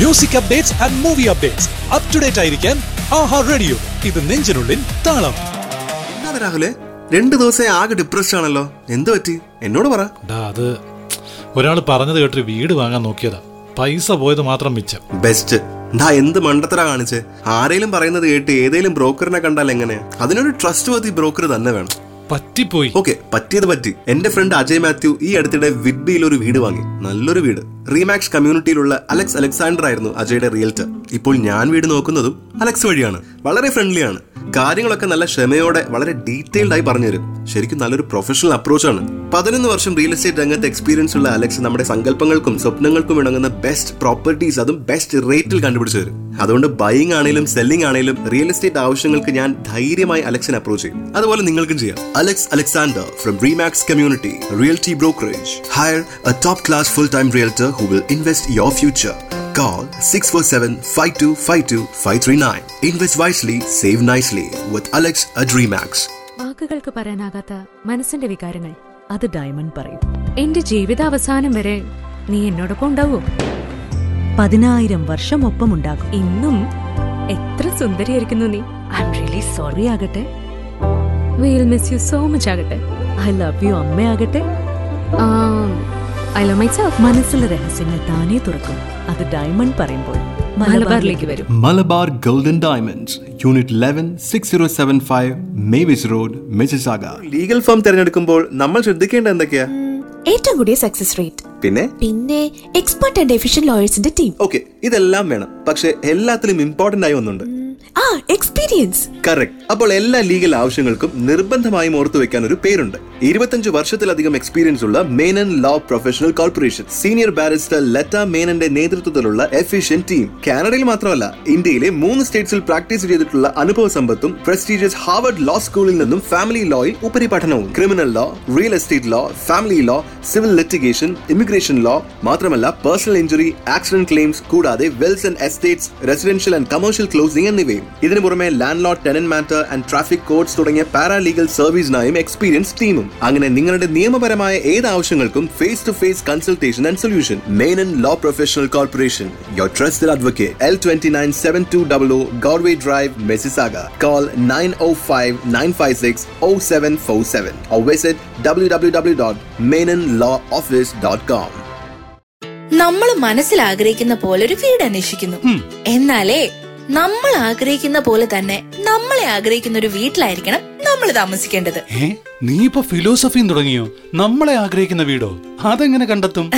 Music updates and movie updates up to date ആയിരിക്കാൻ Aaha radio ഇത് നെഞ്ചിനുള്ളിൽ താളം എന്താണ് രാഹുലെ രണ്ടു ദിവസം ആകെ ഡിപ്രസ്ഡ് ആണല്ലോ എന്ത് പറ്റി എന്നോട് പറ ഡാ അത് ഒരാൾ പറഞ്ഞത് കേട്ടൊരു വീട് വാങ്ങാൻ നോക്കിയതാ പൈസ പോയത് മാത്രം മിച്ചം ബെസ്റ്റ് ദാ എന്ത് മണ്ടത്തര കാണിച്ച് ആരെങ്കിലും പറയുന്നത് കേട്ട് ഏതെങ്കിലും ബ്രോക്കറിനെ കണ്ടാൽ എങ്ങനെ അതിനൊരു ട്രസ്റ്റ് വർത്തി ബ്രോക്കർ തന്നെ വേണം പറ്റിപ്പോയി ഓക്കെ പറ്റിയത് പറ്റി എന്റെ ഫ്രണ്ട് അജയ് മാത്യു ഈ അടുത്തിടെ വിഡ്ബിയിൽ ഒരു വീട് വാങ്ങി നല്ലൊരു വീട് റീമാക്സ് കമ്മ്യൂണിറ്റിയിലുള്ള അലക്സ് അലക്സാണ്ടർ ആയിരുന്നു അജയുടെ റിയൽറ്റർ ഇപ്പോൾ ഞാൻ വീട് നോക്കുന്നതും അലക്സ് വഴിയാണ് വളരെ ഫ്രണ്ട്ലിയാണ് കാര്യങ്ങളൊക്കെ നല്ല ക്ഷമയോടെ വളരെ ഡീറ്റെയിൽഡ് ആയി പറഞ്ഞുതരും ശരിക്കും നല്ലൊരു പ്രൊഫഷണൽ അപ്രോച്ചാണ് പതിനൊന്ന് വർഷം റിയൽ എസ്റ്റേറ്റ് രംഗത്ത് എക്സ്പീരിയൻസ് ഉള്ള അലക്സ് നമ്മുടെ സങ്കല്പങ്ങൾക്കും സ്വപ്നങ്ങൾക്കും ഇണങ്ങുന്ന ബെസ്റ്റ് പ്രോപ്പർട്ടീസ് അതും ബെസ്റ്റ് റേറ്റിൽ കണ്ടുപിടിച്ചു തരും അതുകൊണ്ട് ബൈയിങ് ആണെങ്കിലും സെല്ലിംഗ് ആണെങ്കിലും റിയൽ എസ്റ്റേറ്റ് ആവശ്യങ്ങൾക്ക് ഞാൻ ധൈര്യമായി അലക്സിനെ അപ്രോച്ച് ചെയ്യും അതുപോലെ നിങ്ങൾക്കും ചെയ്യാം Alex Alexander from Remax community realty brokerage hire a top class full time realtor who will invest your future Call 647-5252-539. Invest wisely, save nicely with Alex at Remax. വാക്കുകൾക്ക് പറയാനാകാത്ത മനസ്സിന്റെ വികാരങ്ങൾ അത് ഡയമണ്ട് പറയും എന്റെ ജീവിതാവസാനം വരെ നീ എന്നോടൊപ്പം ഉണ്ടാവോ പതിനായിരം വർഷം ഒപ്പമുണ്ടാകും ഇന്നും എത്ര സുന്ദരിയായിരിക്കുന്നു നീ ഐ എം റിയലി സോറി ആകട്ടെ will miss you so much ആകട്ടെ ഐ ലവ് യു അമ്മയാകട്ടെ ഐ ലവ് മൈ സെൽഫ് മനസ്സിലെ രഹസ്യങ്ങൾ താനേ തുറക്കും അത് ഡയമണ്ട് പറയുമ്പോൾ മലബാറിലേക്ക് വരും Malabar Golden Diamonds, Unit 11, 6075, Mavis Road, Mississauga. Legal firm തിരഞ്ഞെടുക്കുമ്പോൾ നമ്മൾ ശ്രദ്ധിക്കേണ്ട എന്തൊക്കെയാ ഏറ്റവും കൂടിയ സക്സസ് റേറ്റ് പിന്നെ പിന്നെ എക്സ്പെർട്ട് ആൻഡ് എഫിഷ്യന്റ് ലോയേഴ്സിന്റെ ടീം ഓക്കെ ഇതെല്ലാം വേണം പക്ഷെ എല്ലാത്തിലും ഇമ്പോർട്ടന്റ് ആയി ഒന്നുണ്ട് ആ എക്സ്പീരിയൻസ് കറക്റ്റ് അപ്പോൾ എല്ലാ ലീഗൽ ആവശ്യങ്ങൾക്കും നിർബന്ധമായും ഓർത്തു വെക്കാൻ ഒരു പേരുണ്ട് ഇരുപത്തഞ്ച് വർഷത്തിലധികം എക്സ്പീരിയൻസ് ഉള്ള Menon law professional corporation senior barrister Lata മേനന്റെ നേതൃത്വത്തിലുള്ള എഫിഷ്യൻ ടീം കാനഡയിൽ മാത്രമല്ല ഇന്ത്യയിലെ മൂന്ന് സ്റ്റേറ്റ്സിൽ പ്രാക്ടീസ് ചെയ്തിട്ടുള്ള അനുഭവ സമ്പത്തും പ്രസ്റ്റീജിയസ് ഹാർവർഡ് ലോ സ്കൂളിൽ നിന്നും ഫാമിലി ലോയിൽ ഉപരിപഠനവും criminal law real estate law family law civil litigation immigration law മാത്രമല്ല പേഴ്സണൽ ഇഞ്ചുറി ആക്സിഡന്റ് ക്ലെയിംസ് കൂടാതെ wills and estates residential and commercial closing എന്നിവയും ഇതിനു പുറമെ landlord tenant matter and traffic codes തുടങ്ങിയ പാരാലീഗൽ സർവീസിനായും experience ടീമും അങ്ങനെ നിങ്ങളുടെ നിയമപരമായ ഏത് ആവശ്യങ്ങൾക്കും face to face consultation and solution Menon law professional corporation your trusted advocate L twenty nine seven two double O Goreway drive Mississauga call nine o five nine five six o seven four seven or visit www.menonlawoffice.com. നമ്മൾ മനസ്സിൽ ആഗ്രഹിക്കുന്ന പോലെ ഒരു വീട് അന്വേഷിക്കുന്നു എന്നാലേ നമ്മൾ ആഗ്രഹിക്കുന്ന പോലെ തന്നെ നമ്മളെ ആഗ്രഹിക്കുന്ന ഒരു വീട്ടിലായിരിക്കണം നമ്മൾ താമസിക്കേണ്ടത് ഏ നീ ഇപ്പൊ ഫിലോസഫിയും തുടങ്ങിയോ നമ്മളെ ആഗ്രഹിക്കുന്ന വീടോ അതെങ്ങനെ കണ്ടെത്തും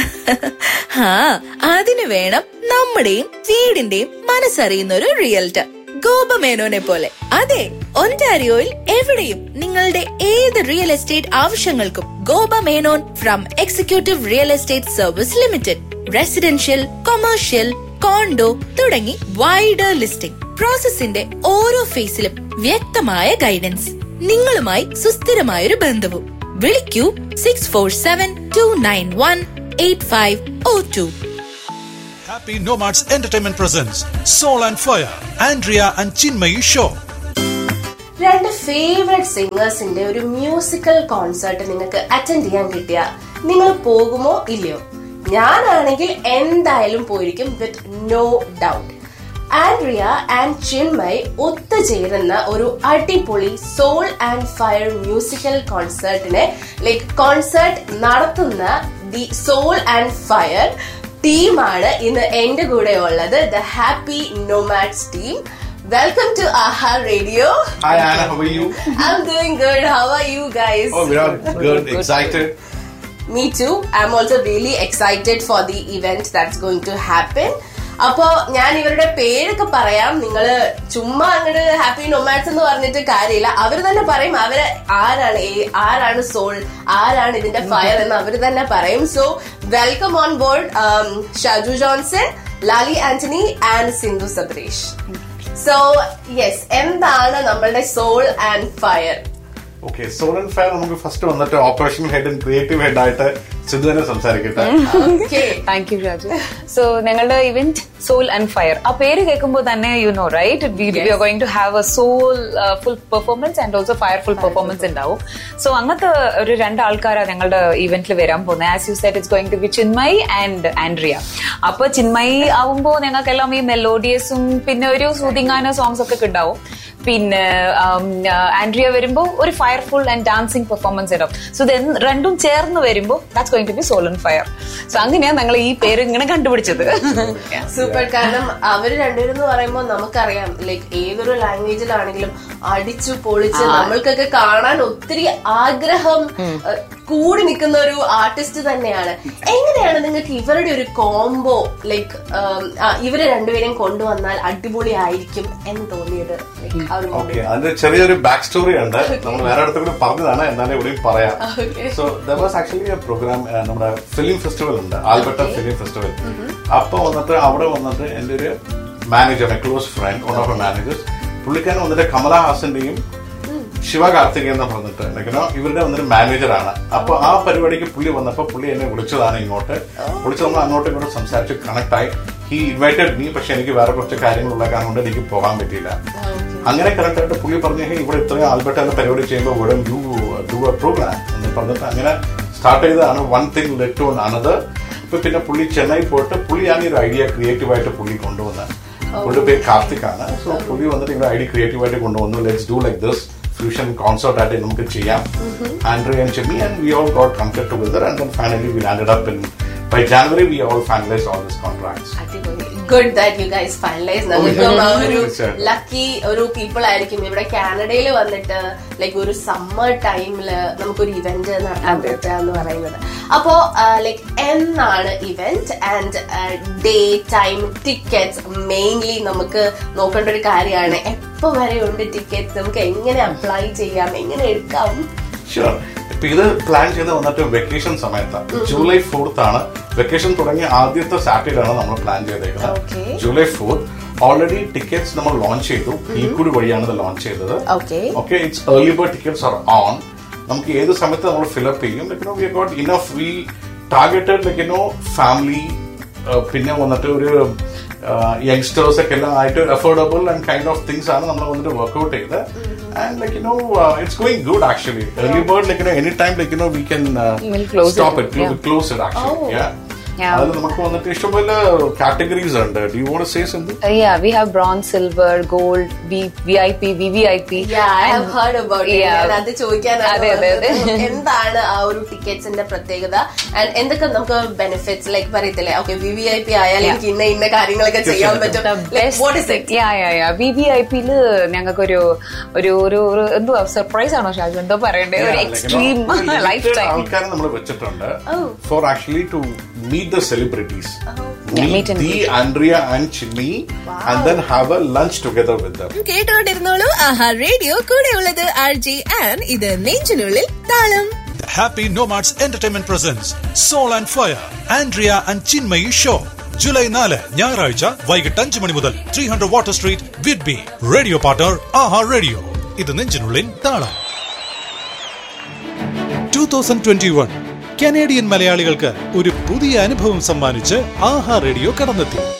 ആ അതിനു വേണം നമ്മുടെയും വീടിന്റെയും മനസ്സറിയുന്ന ഒരു റിയൽറ്റർ ഗോപമേനോനെ പോലെ അതെ ഒൻറ്റാരിയോയിൽ എവിടെയും നിങ്ങളുടെ ഏത് റിയൽ എസ്റ്റേറ്റ് ആവശ്യങ്ങൾക്കും Gopa Menon from executive real estate service limited residential commercial condo തുടങ്ങി വൈഡർ ലിസ്റ്റിംഗ് പ്രോസസ്സിന്റെ ഓരോ ഫേസിലും വ്യക്തമായ ഗൈഡൻസ് നിങ്ങളുമായി സുസ്ഥിരമായ ഒരു ബന്ധവും വിളിക്കൂ six four seven two nine one eight five o two happy nomads entertainment presents soul and fire Andrea and Chinmayi show രണ്ട് ഫേവറേറ്റ് സിംഗേഴ്സിന്റെ ഒരു മ്യൂസിക്കൽ കോൺസേർട്ട് നിങ്ങൾക്ക് അറ്റൻഡ് ചെയ്യാൻ കിട്ടിയ നിങ്ങൾ പോകുമോ ഇല്ലയോ ഞാനാണെങ്കിൽ എന്തായാലും പോയിരിക്കും with no doubt Andrea and Chinmay ഒത്തുചേരുന്ന ഒരു അടിപൊളി സോൾ ആൻഡ് ഫയർ മ്യൂസിക്കൽ കോൺസേർട്ടിനെ ലൈക്ക് കോൺസേർട്ട് നടത്തുന്ന ദി സോൾ ആൻഡ് ഫയർ ടീമാണ് ഇന്ന് എന്റെ കൂടെ ഉള്ളത് the happy nomads team welcome to Aaha radio Hi Anna, how are you? I'm doing good. How are you guys? Oh, we are good, excited. Me too. I'm also really excited for the event that's going to happen. അപ്പോ ഞാൻ ഇവരുടെ പേരൊക്കെ പറയാം നിങ്ങൾ ചുമ്മാ അങ്ങോട്ട് happy nomads എന്ന് പറഞ്ഞിട്ട് കാര്യമില്ല അവർ തന്നെ പറയും അവര് ആരാണ് ഏ- ആരാണ് സോൾ ആരാണ് ഇതിന്റെ ഫയർ എന്ന് അവർ തന്നെ പറയും so welcome on board Shaju Johnson Lali Antony and Sindhu Sabresh so yes എന്താണ് നമ്മളുടെ soul and fire okay soul and fire നമുക്ക് ഫസ്റ്റ് വന്നിട്ട് operation head and creative head ആയിട്ട് സിദ്ധു തന്നെ സംസാരിക്കട്ടെ okay thank you Raju so ഞങ്ങളുടെ ഇവന്റ് സോൾ ആൻഡ് ഫയർ ആ പേര് കേൾക്കുമ്പോൾ തന്നെ you know right we are going to have a soul full performance and also fire full performance ഉണ്ടാവും സോ അങ്ങനത്തെ ഒരു രണ്ട് ആൾക്കാരാണ് ഞങ്ങളുടെ ഇവന്റിൽ വരാൻ പോകുന്നത് as you said it's going to be Chinmayi and Andrea അപ്പൊ ചിന്മയി ആവുമ്പോൾ ഞങ്ങൾക്കെല്ലാം ഈ മെലോഡിയസും പിന്നെ ഒരു സൂതിങ്ങാന സോങ്സ് ഒക്കെ ഉണ്ടാവും പിന്നെ ആൻഡ്രിയ വരുമ്പോൾ ഒരു ഫയർഫുൾ ആൻഡ് ഡാൻസിങ് പെർഫോമൻസ് ഉണ്ടാവും സോ ഇത് രണ്ടും ചേർന്ന് വരുമ്പോൾ that's going to be soul and fire so അങ്ങനെയാണ് ഞങ്ങൾ ഈ പേര് ഇങ്ങനെ കണ്ടുപിടിച്ചത് സൂപ്പർ കാരണം അവര് രണ്ടുപേരും എന്ന് പറയുമ്പോൾ നമുക്കറിയാം ലൈക്ക് ഏതൊരു ലാംഗ്വേജിലാണെങ്കിലും അടിച്ചു പൊളിച്ച് നമ്മൾക്കൊക്കെ കാണാൻ ഒത്തിരി ആഗ്രഹം ഏഹ്, കൂടി നിൽക്കുന്ന ഒരു ആർട്ടിസ്റ്റ് തന്നെയാണ് എങ്ങനെയാണ് നിങ്ങൾക്ക് ഇവരുടെ ഒരു കോംബോ ലൈക്ക് ഇവരെ രണ്ടുപേരെയും കൊണ്ടുവന്നാൽ അടിപൊളി ആയിരിക്കും എന്ന് തോന്നിയത് Like, ആ ഒരു ഓക്കെ അതിന്റെ ചെറിയൊരു ബാക്ക് സ്റ്റോറി ഉണ്ട് നമ്മൾ വേറെ അടുത്ത് കൂടെ പറഞ്ഞതാണ് എന്നാലും ഇവിടെയും പറയാം Okay. So there was actually a program നമ്മുടെ ഫിലിം ഫെസ്റ്റിവൽ ഉണ്ട് ആൽബർട്ട ഫിലിം ഫെസ്റ്റിവൽ അപ്പൊ വന്നിട്ട് അവിടെ വന്നിട്ട് എന്റെ ഒരു manager my close friend one of managers പുള്ളിക്കാരൻ വന്നിട്ട് കമലഹാസന്റെയും ശിവ കാർത്തിക് എന്ന് പറഞ്ഞിട്ട് എനിക്കോ ഇവരുടെ വന്നൊരു മാനേജറാണ് അപ്പൊ ആ പരിപാടിക്ക് പുള്ളി വന്നപ്പോ പുള്ളി എന്നെ വിളിച്ചതാണ് ഇങ്ങോട്ട് വിളിച്ച് നമ്മൾ അങ്ങോട്ടും ഇങ്ങോട്ടും സംസാരിച്ച് കണക്ട് ആയി ഹി ഇൻവൈറ്റഡ് മീ പക്ഷെ എനിക്ക് വേറെ കുറച്ച് കാര്യങ്ങളുള്ള കാരണം കൊണ്ട് എനിക്ക് പോകാൻ പറ്റിയില്ല അങ്ങനെ കറക്റ്റ് ആയിട്ട് പുള്ളി പറഞ്ഞു "ഹേയ്, ഇവിടെ ഇത്രയും ആൽബർട്ട് എന്ന പരിപാടി ചെയ്യുമ്പോൾ ഇവിടെ യു ഡു എ പ്രോഗ്രാം എന്ന് പറഞ്ഞിട്ട് അങ്ങനെ സ്റ്റാർട്ട് ചെയ്തതാണ് one thing led to another ഇപ്പൊ പിന്നെ പുള്ളി ചെന്നൈ പോയിട്ട് പുള്ളിയാണ് ഈ ഒരു ഐഡിയ ക്രിയേറ്റീവായിട്ട് പുള്ളി കൊണ്ടുവന്നത് പുള്ളിയുടെ പേര് കാർത്തിക് ആണ് സോ പുള്ളി വന്നിട്ട് ഇങ്ങനെ ഐഡിയ ക്രിയേറ്റീവായിട്ട് കൊണ്ടുവന്നു let's do like this fusion concert ആയിട്ട് നമുക്ക് ചെയ്യാം Andrea and Chinmayi and we all got comfort together and then finally we landed up in by January we all finalize all this contracts good that you guys finalize നമുക്കും ആ ഒരു തീർച്ചയായിട്ടും. Lucky ഒരു people ആയിരിക്കും ഇവിടെ കാനഡയിൽ വന്നിട്ട് ലൈക്ക് ഒരു സമ്മർ ടൈമില് നമുക്കൊരു ഇവന്റ് നടത്താൻ പറ്റുക എന്ന് പറയുന്നത് അപ്പോ ലൈക്ക് എന്നാണ് event and day time tickets mainly നമുക്ക് നോക്കേണ്ട ഒരു കാര്യമാണ് എപ്പോ വരെ ഉണ്ട് ടിക്കറ്റ്സ് നമുക്ക് എങ്ങനെ അപ്ലൈ ചെയ്യാം എങ്ങനെ എടുക്കാം ഷുവർ ഇപ്പൊ ഇത് പ്ലാൻ ചെയ്ത് വന്നിട്ട് വെക്കേഷൻ സമയത്താണ് ജൂലൈ ഫോർത്ത് ആണ് വെക്കേഷൻ തുടങ്ങിയ ആദ്യത്തെ സാറ്റർഡേ ആണ് നമ്മൾ പ്ലാൻ Okay. ചെയ്തേക്കുന്നത് ജൂലൈ ഫോർത്ത് ഓൾറെഡി ടിക്കറ്റ്സ് നമ്മൾ ലോഞ്ച് ചെയ്തു ഈ കൂടി വഴിയാണ് ഇത് ലോഞ്ച് ചെയ്തത് Okay. Okay it's early bird tickets are on നമുക്ക് ഏത് സമയത്ത് നമ്മൾ ഫിലപ്പ് ചെയ്യും like no we got enough we targeted like no family പിന്നെ വന്നിട്ട് ഒരു യങ്സ്റ്റേഴ്സ് ഒക്കെ എല്ലാം ആയിട്ട് affordable and kind of things ആണ് നമ്മൾ വന്നിട്ട് വർക്ക്ഔട്ട് ചെയ്ത് and like you know it's going good actually early bird like no any time like you know we can We'll close stop it, it yeah. Close it actually Yeah. അതിൽ നമുക്ക് വന്നിട്ട് ഇഷ്ടംപോലെ categories ഉണ്ട് do you want say something yeah we have bronze silver gold v vip vvip Yeah, I have And- heard about it. Yeah. ഞാൻ അത് ചോദിക്കാനാണ് അതെ, അതെ, അതെ. വന്നത്. എന്താണ് ആ ഒരു ടിക്കറ്റ്സിന്റെ പ്രത്യേകത ആൻഡ് എന്തൊക്കെ നമുക്ക് ബെനിഫിറ്റ്സ് ലൈക്ക് പറയത്തില്ലേ okay V V I P ആയാൽ എനിക്ക് ഇന്ന ഇന്ന കാര്യങ്ങളൊക്കെ ചെയ്യാൻ പറ്റും what is it V V I പിയില് ഞങ്ങൾക്ക് ഒരു ഒരു ഒരു ഒരു എന്തുവാ സർപ്രൈസ് ആണോ ഷാജു എന്തോ പറയണ്ടേ ഒരു എക്സ്ട്രീം ലൈഫ് ടൈം ആൾക്കാരെ നമ്മൾ വെച്ചിട്ടുണ്ട് for actually to meet the celebrities meet and the Andrea and Chinmayi and then have a lunch together with them കേട്ടോണ്ടിരുന്നോളൂ ആഹാ റേഡിയോ കൂടെ ഉള്ളത് ആർ ജെ ആൻ ഇത് നെഞ്ചിനുള്ളിൽ താളം Happy Nomads Entertainment presents Soul and Fire, Andrea and Chinmayi Show. July നാല് ഞായറാഴ്ച വൈകിട്ട് അഞ്ച് മണി മുതൽ ത്രീ ഹൺഡ്രഡ് വാട്ടർ സ്ട്രീറ്റ് വിഡ്ബി റേഡിയോ പാർട്ണർ ആഹാ റേഡിയോ ഇത് നെഞ്ചിനുള്ളിൽ താളം two thousand twenty one Canadian മലയാളികൾക്ക് ഒരു പുതിയ അനുഭവം സമ്മാനിച്ച് ആഹാ റേഡിയോ കടന്നെത്തി